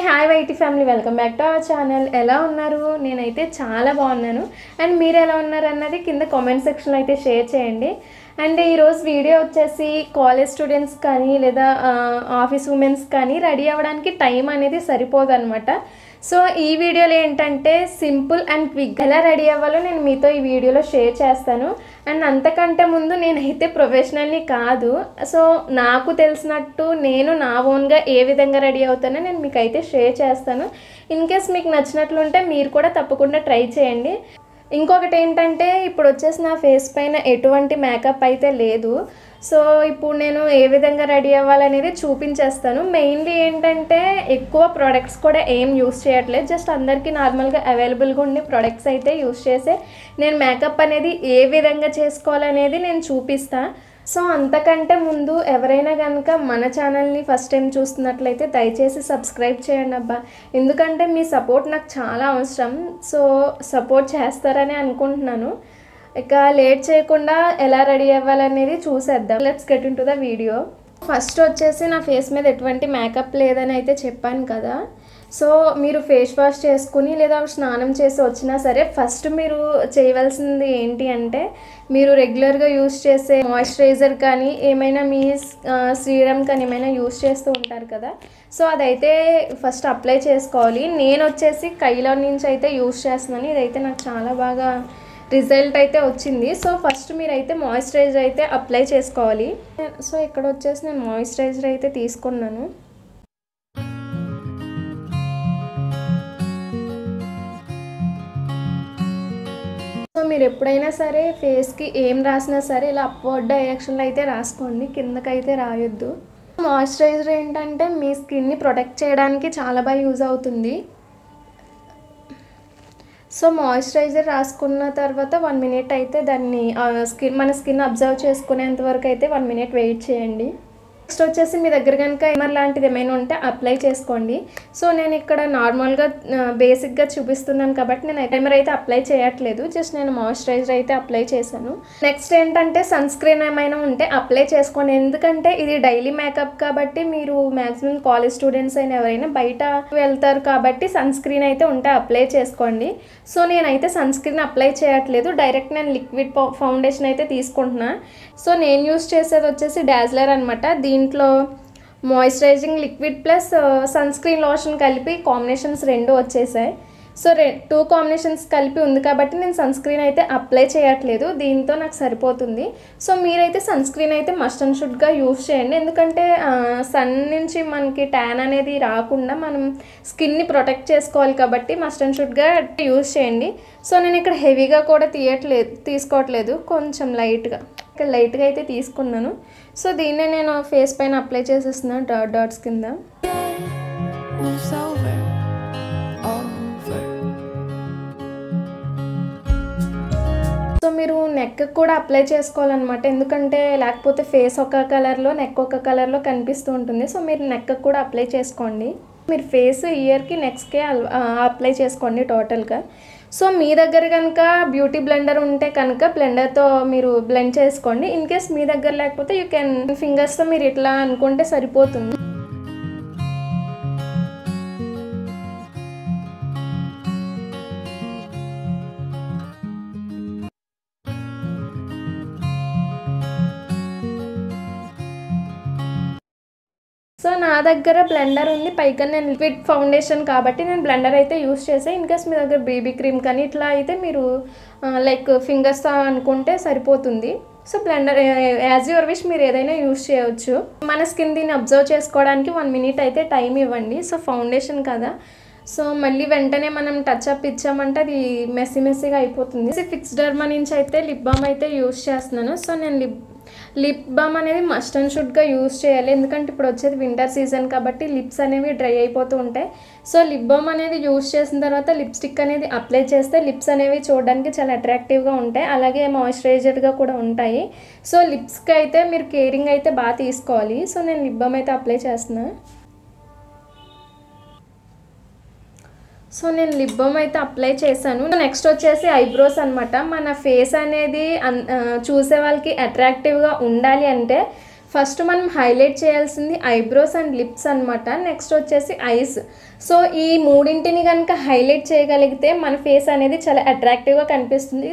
Hi YT family welcome back to our channel ఎలా ఉన్నారు నేనైతే చాలా బాగున్నాను అండ్ మీరు ఎలా ఉన్నారు అన్నది కింద కామెంట్ సెక్షన్లో అయితే షేర్ చేయండి అండ్ ఈరోజు వీడియో వచ్చేసి కాలేజ్ స్టూడెంట్స్ కానీ లేదా ఆ, ఆఫీస్ ఉమెన్స్ కానీ రెడీ అవ్వడానికి టైం అనేది సరిపోదు అనమాట సో ఈ వీడియోలో ఏంటంటే సింపుల్ అండ్ క్విక్ ఎలా రెడీ అవ్వాలో నేను మీతో ఈ వీడియోలో షేర్ చేస్తాను అండ్ అంతకంటే ముందు నేనైతే ప్రొఫెషనల్ని కాదు సో నాకు తెలిసినట్టు నేను నా ఓన్గా ఏ విధంగా రెడీ అవుతానో నేను మీకు అయితే షేర్ చేస్తాను ఇన్ కేస్ మీకు నచ్చినట్లుంటే మీరు కూడా తప్పకుండా ట్రై చేయండి ఇంకొకటి ఏంటంటే ఇప్పుడు వచ్చేసి నా ఫేస్ పైన ఎటువంటి మేకప్ అయితే లేదు సో ఇప్పుడు నేను ఏ విధంగా రెడీ అవ్వాలనేది చూపించేస్తాను మెయిన్లీ ఏంటంటే ఎక్కువ ప్రోడక్ట్స్ కూడా ఏం యూస్ చేయట్లేదు జస్ట్ అందరికీ నార్మల్గా అవైలబుల్గా ఉండే ప్రోడక్ట్స్ అయితే యూస్ చేసే నేను మేకప్ అనేది ఏ విధంగా చేసుకోవాలనేది నేను చూపిస్తాను సో అంతకంటే ముందు ఎవరైనా కనుక మన ఛానల్ని ఫస్ట్ టైం చూస్తున్నట్లయితే దయచేసి సబ్స్క్రైబ్ చేయండి అబ్బా ఎందుకంటే మీ సపోర్ట్ నాకు చాలా అవసరం సో సపోర్ట్ చేస్తారని అనుకుంటున్నాను ఇక లేట్ చేయకుండా ఎలా రెడీ అవ్వాలనేది చూసేద్దాం let's get into the video first వచ్చేసి నా ఫేస్ మీద ఎటువంటి మేకప్ లేదని అయితే చెప్పాను కదా సో మీరు ఫేస్ వాష్ చేసుకుని లేదా స్నానం చేసి వచ్చినా సరే ఫస్ట్ మీరు చేయవలసింది ఏంటి అంటే మీరు రెగ్యులర్గా యూస్ చేసే మాయిశ్చరైజర్ కానీ ఏమైనా మీ సీరం కానీ ఏమైనా యూస్ చేస్తూ ఉంటారు కదా సో అదైతే ఫస్ట్ అప్లై చేసుకోవాలి నేను వచ్చేసి కైలో నుంచి అయితే యూస్ చేస్తున్నాను ఇదైతే నాకు చాలా బాగా రిజల్ట్ అయితే వచ్చింది సో ఫస్ట్ మీరైతే మాయిశ్చరైజర్ అయితే అప్లై చేసుకోవాలి సో ఇక్కడ వచ్చేసి నేను మాయిశ్చరైజర్ అయితే తీసుకున్నాను సో మీరు ఎప్పుడైనా సరే ఫేస్కి ఏం రాసినా సరే ఇలా అప్వర్డ్ డైరెక్షన్లో అయితే రాసుకోండి కిందకైతే రాయొద్దు మాయిశ్చరైజర్ ఏంటంటే మీ స్కిన్ని ప్రొటెక్ట్ చేయడానికి చాలా బాగా యూజ్ అవుతుంది సో మాయిశ్చరైజర్ రాసుకున్న తర్వాత వన్ మినిట్ అయితే దాన్ని స్కిన్ మన స్కిన్ అబ్జర్వ్ చేసుకునేంత వరకు అయితే వన్ మినిట్ వెయిట్ చేయండి నెక్స్ట్ వచ్చేసి మీ దగ్గర కనుక ఎమర్ లాంటిది ఏమైనా ఉంటే అప్లై చేసుకోండి సో నేను ఇక్కడ నార్మల్గా బేసిక్గా చూపిస్తున్నాను కాబట్టి నేను టైమర్ అయితే అప్లై చేయట్లేదు జస్ట్ నేను మాయిశ్చరైజర్ అయితే అప్లై చేశాను నెక్స్ట్ ఏంటంటే సన్ స్క్రీన్ ఏమైనా ఉంటే అప్లై చేసుకోండి ఎందుకంటే ఇది డైలీ మేకప్ కాబట్టి మీరు మ్యాక్సిమం కాలేజ్ స్టూడెంట్స్ అయినా ఎవరైనా బయట వెళ్తారు కాబట్టి సన్ స్క్రీన్ అయితే ఉంటే అప్లై చేసుకోండి సో నేనైతే సన్ స్క్రీన్ అప్లై చేయట్లేదు డైరెక్ట్ నేను లిక్విడ్ ఫౌండేషన్ అయితే తీసుకుంటున్నా సో నేను యూస్ చేసేది వచ్చేసి డాజ్లర్ అనమాట దీంట్లో moisturising liquid plus sunscreen lotion కలిపి కాంబినేషన్స్ రెండు వచ్చేసాయి సో రె టూ కాంబినేషన్స్ కలిపి ఉంది కాబట్టి నేను సన్ స్క్రీన్ అయితే అప్లై చేయట్లేదు దీంతో నాకు సరిపోతుంది సో మీరైతే సన్ స్క్రీన్ అయితే మస్ట్ అండ్ షుడ్గా యూస్ చేయండి ఎందుకంటే సన్ నుంచి మనకి ట్యాన్ అనేది రాకుండా మనం స్కిన్ని ప్రొటెక్ట్ చేసుకోవాలి కాబట్టి మస్ట్ అండ్ షుడ్గా యూస్ చేయండి సో నేను ఇక్కడ హెవీగా కూడా తీయట్లేదు తీసుకోవట్లేదు కొంచెం లైట్గా ఇక్కడ లైట్గా అయితే తీసుకున్నాను సో దీన్నే నేను ఫేస్ పైన అప్లై చేసేస్తున్నాను డాట్ డాట్స్ కింద moves over, over. సో మీరు నెక్ కూడా అప్లై చేసుకోవాలన్నమాట ఎందుకంటే లేకపోతే ఫేస్ ఒక కలర్లో నెక్ ఒక కలర్లో కనిపిస్తూ ఉంటుంది సో మీరు నెక్ కూడా అప్లై చేసుకోండి మీరు ఫేస్ ఇయర్కి నెక్స్ట్కే అప్లై చేసుకోండి టోటల్గా సో మీ దగ్గర కనుక బ్యూటీ బ్లెండర్ ఉంటే కనుక బ్లెండర్తో మీరు బ్లెండ్ చేసుకోండి ఇన్ కేస్ మీ దగ్గర లేకపోతే యూ కెన్ ఫింగర్స్తో మీరు ఇట్లా అనుకుంటే సరిపోతుంది సో నా దగ్గర బ్లెండర్ ఉంది పైగా నేను లిక్విడ్ ఫౌండేషన్ కాబట్టి నేను బ్లెండర్ అయితే యూస్ చేసే ఇన్ కేస్ మీ దగ్గర బేబీ క్రీమ్ కానీ ఇట్లా అయితే మీరు లైక్ ఫింగర్స్ అనుకుంటే సరిపోతుంది so blender as your wish మీరు ఏదైనా యూస్ చేయవచ్చు మన స్కిన్ దీన్ని అబ్జర్వ్ చేసుకోవడానికి వన్ మినిట్ అయితే టైం ఇవ్వండి సో ఫౌండేషన్ కదా సో మళ్ళీ వెంటనే మనం టచ్ అప్ ఇచ్చామంటే అది మెస్సీ మెస్సీగా అయిపోతుంది ఫిక్స్ డర్మా నుంచి అయితే లిప్ బామ్ అయితే యూస్ చేస్తున్నాను సో నేను లిప్ లిప్ బామ్ అనేది మస్ట్ అండ్ షుడ్గా యూస్ చేయాలి ఎందుకంటే ఇప్పుడు వచ్చేది వింటర్ సీజన్ కాబట్టి లిప్స్ అనేవి డ్రై అయిపోతూ ఉంటాయి సో లిప్ బామ్ అనేది యూస్ చేసిన తర్వాత లిప్స్టిక్ అనేది అప్లై చేస్తే లిప్స్ అనేవి చూడడానికి చాలా అట్రాక్టివ్గా ఉంటాయి అలాగే మాయిశ్చరైజర్గా కూడా ఉంటాయి సో లిప్స్కి అయితే మీరు కేరింగ్ అయితే బాగా తీసుకోవాలి సో నేను లిప్ బామ్ అయితే అప్లై చేస్తున్నాను సో నేను లిప్ బామ్ అయితే అప్లై చేశాను నెక్స్ట్ వచ్చేసి ఐబ్రోస్ అనమాట మన ఫేస్ అనేది అన్- ఆ, చూసే వాళ్ళకి అట్రాక్టివ్గా ఉండాలి అంటే ఫస్ట్ మనం హైలైట్ చేయాల్సింది ఐబ్రోస్ అండ్ లిప్స్ అనమాట నెక్స్ట్ వచ్చేసి ఐస్ సో ఈ మూడింటిని కనుక హైలైట్ చేయగలిగితే మన ఫేస్ అనేది చాలా అట్రాక్టివ్గా కనిపిస్తుంది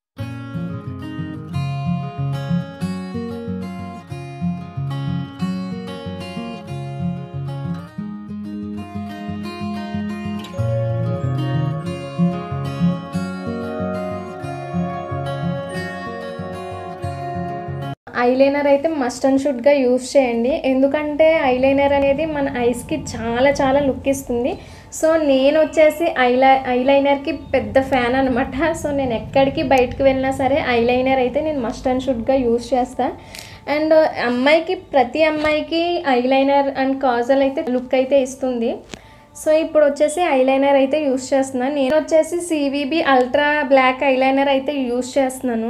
ఐలైనర్ అయితే మస్ట్ అండ్ షుడ్గా యూస్ చేయండి ఎందుకంటే ఐలైనర్ అనేది మన ఐస్కి చాలా చాలా లుక్ ఇస్తుంది సో నేను వచ్చేసి ఐలై ఐలైనర్కి పెద్ద ఫ్యాన్ అనమాట సో నేను ఎక్కడికి బయటకు వెళ్ళినా సరే ఐలైనర్ అయితే నేను మస్ట్ అండ్ షుడ్గా యూస్ చేస్తా అండ్ అమ్మాయికి ప్రతి అమ్మాయికి ఐలైనర్ అండ్ కాజల్ అయితే లుక్ అయితే ఇస్తుంది సో ఇప్పుడు వచ్చేసి ఐలైనర్ అయితే యూస్ చేస్తున్నాను నేను వచ్చేసి సివిబి అల్ట్రా బ్లాక్ ఐలైనర్ అయితే యూస్ చేస్తున్నాను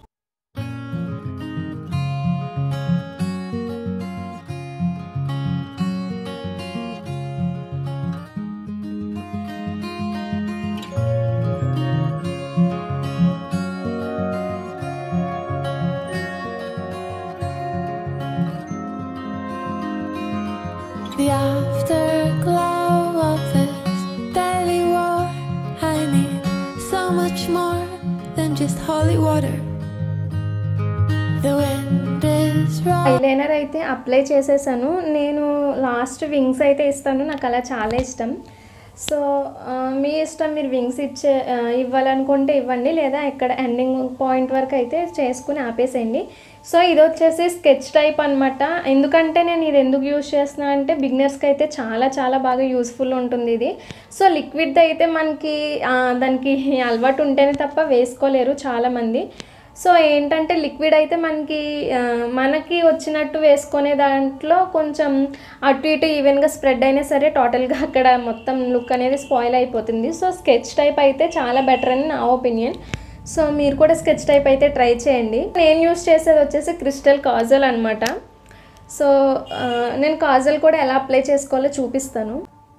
The afterglow of this daily war. I need so much more than just holy water. The wind is wrong. Eyeliner అయితే అప్లై చేసేసాను నేను లాస్ట్ వింగ్స్ అయితే ఇస్తాను నాకు అలా చాలా ఇష్టం సో ఆ, మీ ఇష్టం మీరు వింగ్స్ ఇచ్చే ఆ, ఇవ్వాలనుకుంటే ఇవ్వండి లేదా ఇక్కడ ఎండింగ్ పాయింట్ వరకు అయితే చేసుకుని ఆపేసేయండి సో ఇది వచ్చేసి స్కెచ్ టైప్ అనమాట ఎందుకంటే నేను ఇది ఎందుకు యూజ్ చేస్తున్నా అంటే బిగినర్స్కి అయితే చాలా చాలా బాగా యూస్ఫుల్ ఉంటుంది ఇది సో లిక్విడ్ అయితే మనకి ఆ, దానికి అలవాటు ఉంటేనే తప్ప వేసుకోలేరు చాలామంది సో ఏంటంటే లిక్విడ్ అయితే మనకి ఆ, మనకి వచ్చినట్టు వేసుకునే దాంట్లో కొంచెం అటు ఇటు ఈవెన్గా స్ప్రెడ్ అయినా సరే టోటల్గా అక్కడ మొత్తం లుక్ అనేది స్పాయిల్ అయిపోతుంది సో స్కెచ్ టైప్ అయితే చాలా బెటర్ అని నా ఒపీనియన్ సో మీరు కూడా స్కెచ్ టైప్ అయితే ట్రై చేయండి నేను యూస్ చేసేది వచ్చేసి క్రిస్టల్ కాజల్ అనమాట సో ఆ, నేను కాజల్ కూడా ఎలా అప్లై చేసుకోవాలో చూపిస్తాను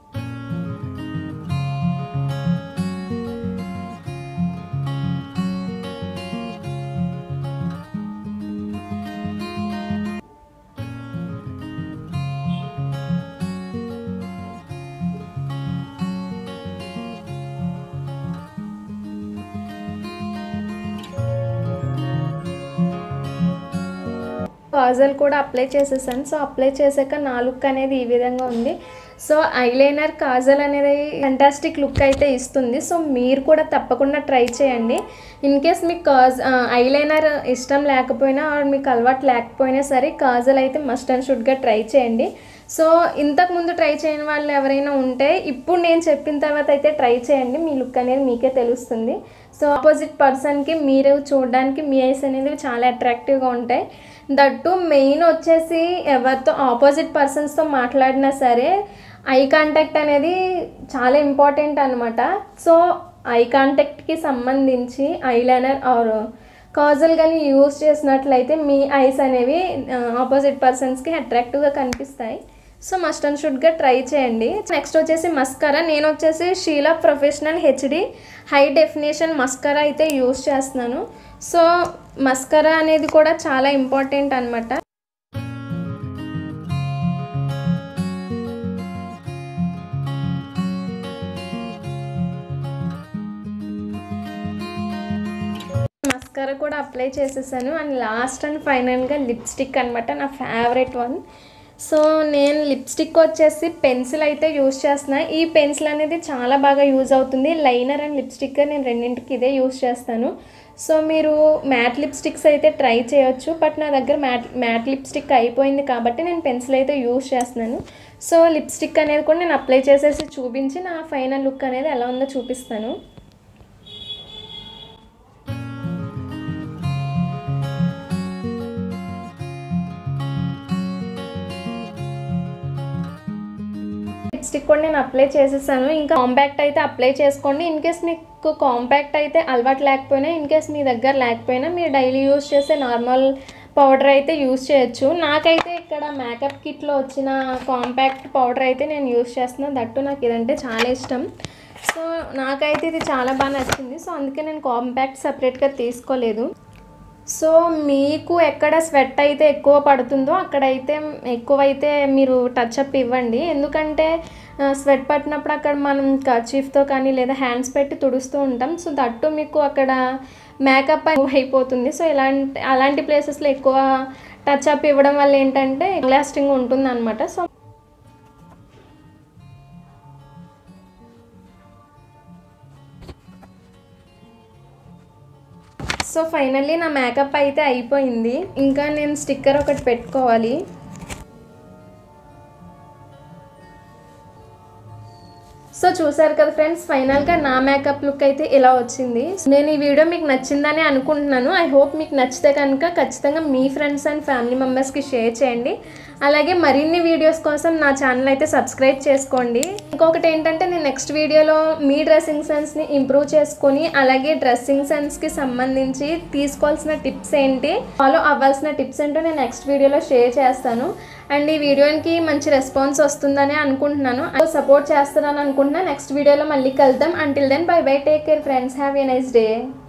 కాజల్ కూడా అప్లై చేసేసాను సో అప్లై చేశాక నా లుక్ అనేది ఈ విధంగా ఉంది సో ఐలైనర్ కాజల్ అనేది ఫంటాస్టిక్ లుక్ అయితే ఇస్తుంది సో మీరు కూడా తప్పకుండా ట్రై చేయండి ఇన్ కేస్ మీకు కాజ్ ఐలైనర్ ఇష్టం లేకపోయినా or మీకు అలవాటు లేకపోయినా సరే కాజల్ అయితే మస్ట్ అండ్ షుడ్గా ట్రై చేయండి సో ఇంతకు ముందు ట్రై చేయని వాళ్ళు ఎవరైనా ఉంటే ఇప్పుడు నేను చెప్పిన తర్వాత అయితే ట్రై చేయండి మీ లుక్ అనేది మీకే తెలుస్తుంది సో ఆపోజిట్ పర్సన్కి మీరు చూడడానికి మీ ఐస్ అనేది చాలా అట్రాక్టివ్గా ఉంటాయి దట్టు మెయిన్ వచ్చేసి ఎవరితో ఆపోజిట్ పర్సన్స్తో మాట్లాడినా సరే ఐ కాంటాక్ట్ అనేది చాలా ఇంపార్టెంట్ అనమాట సో ఐ కాంటాక్ట్కి సంబంధించి ఐలైనర్ ఆర్ కాజల్ కానీ యూస్ చేసినట్లయితే మీ ఐస్ అనేవి ఆపోజిట్ పర్సన్స్కి అట్రాక్టివ్గా కనిపిస్తాయి సో మస్ట్ అండ్ షుడ్గా ట్రై చేయండి నెక్స్ట్ వచ్చేసి మస్కరా నేను వచ్చేసి Sheela professional HD high definition mascara అయితే యూస్ చేస్తున్నాను సో మస్కరా అనేది కూడా చాలా ఇంపార్టెంట్ అనమాట మస్కరా కూడా అప్లై చేసేసాను అండ్ లాస్ట్ అండ్ ఫైనల్గా లిప్స్టిక్ అనమాట నా ఫేవరెట్ వన్ సో నేను లిప్స్టిక్ వచ్చేసి పెన్సిల్ అయితే యూజ్ చేస్తున్నా ఈ పెన్సిల్ అనేది చాలా బాగా యూజ్ అవుతుంది లైనర్ అండ్ లిప్స్టిక్ నేను రెండింటికి ఇదే యూజ్ చేస్తాను సో మీరు మ్యాట్ లిప్స్టిక్స్ అయితే ట్రై చేయొచ్చు బట్ నా దగ్గర మ్యాట్ మ్యాట్ లిప్స్టిక్ అయిపోయింది కాబట్టి నేను పెన్సిల్ అయితే యూజ్ చేస్తున్నాను సో లిప్స్టిక్ అనేది కూడా నేను అప్లై చేసేసి చూపించి నా ఫైనల్ లుక్ అనేది ఎలా ఉందో చూపిస్తాను లిప్స్టిక్ కూడా నేను అప్లై చేసేసాను ఇంకా కాంపాక్ట్ అయితే అప్లై చేసుకోండి ఇన్ కేస్ మీకు కాంపాక్ట్ అయితే అలవాటు లేకపోయినా ఇన్ కేస్ మీ దగ్గర లేకపోయినా మీరు డైలీ యూస్ చేసే నార్మల్ పౌడర్ అయితే యూస్ చేయొచ్చు నాకైతే ఇక్కడ మేకప్ కిట్లో వచ్చిన కాంపాక్ట్ పౌడర్ అయితే నేను యూస్ చేస్తున్నాను దట్టు నాకు ఇదంటే చాలా ఇష్టం సో నాకైతే ఇది చాలా బాగా నచ్చింది సో అందుకే నేను కాంపాక్ట్ సపరేట్గా తీసుకోలేదు సో మీకు ఎక్కడ స్వెట్ అయితే ఎక్కువ పడుతుందో అక్కడైతే ఎక్కువైతే మీరు టచ్ అప్ ఇవ్వండి ఎందుకంటే స్వెట్ పట్టినప్పుడు అక్కడ మనం కర్చీఫ్తో కానీ లేదా హ్యాండ్స్ పెట్టి తుడుస్తూ ఉంటాం సో దట్టు మీకు అక్కడ మేకప్ అయిపోతుంది సో ఇలాంటి అలాంటి ప్లేసెస్లో ఎక్కువ టచ్ అప్ ఇవ్వడం వల్ల ఏంటంటే లాస్టింగ్ ఉంటుంది అనమాట సో సో ఫైనల్లీ నా మేకప్ అయితే అయిపోయింది ఇంకా నేను స్టిక్కర్ ఒకటి పెట్టుకోవాలి సో చూసారు కదా ఫ్రెండ్స్ ఫైనల్గా నా మేకప్ లుక్ అయితే ఇలా వచ్చింది నేను ఈ వీడియో మీకు నచ్చిందని అనుకుంటున్నాను ఐ హోప్ మీకు నచ్చితే కనుక ఖచ్చితంగా మీ ఫ్రెండ్స్ అండ్ ఫ్యామిలీ మెంబర్స్కి షేర్ చేయండి అలాగే మరిన్ని వీడియోస్ కోసం నా ఛానల్ అయితే సబ్స్క్రైబ్ చేసుకోండి ఇంకొకటి ఏంటంటే నేను నెక్స్ట్ వీడియోలో మీ డ్రెస్సింగ్ సెన్స్ని ఇంప్రూవ్ చేసుకొని అలాగే డ్రెస్సింగ్ సెన్స్కి సంబంధించి తీసుకోవాల్సిన టిప్స్ ఏంటి ఫాలో అవ్వాల్సిన టిప్స్ ఏంటో నేను నెక్స్ట్ వీడియోలో షేర్ చేస్తాను అండ్ ఈ వీడియోకి మంచి రెస్పాన్స్ వస్తుందని అనుకుంటున్నాను సపోర్ట్ చేస్తానని అనుకుంటున్నాను నెక్స్ట్ వీడియోలో మళ్ళీ కలుద్దాం until then bye bye take care friends have a nice day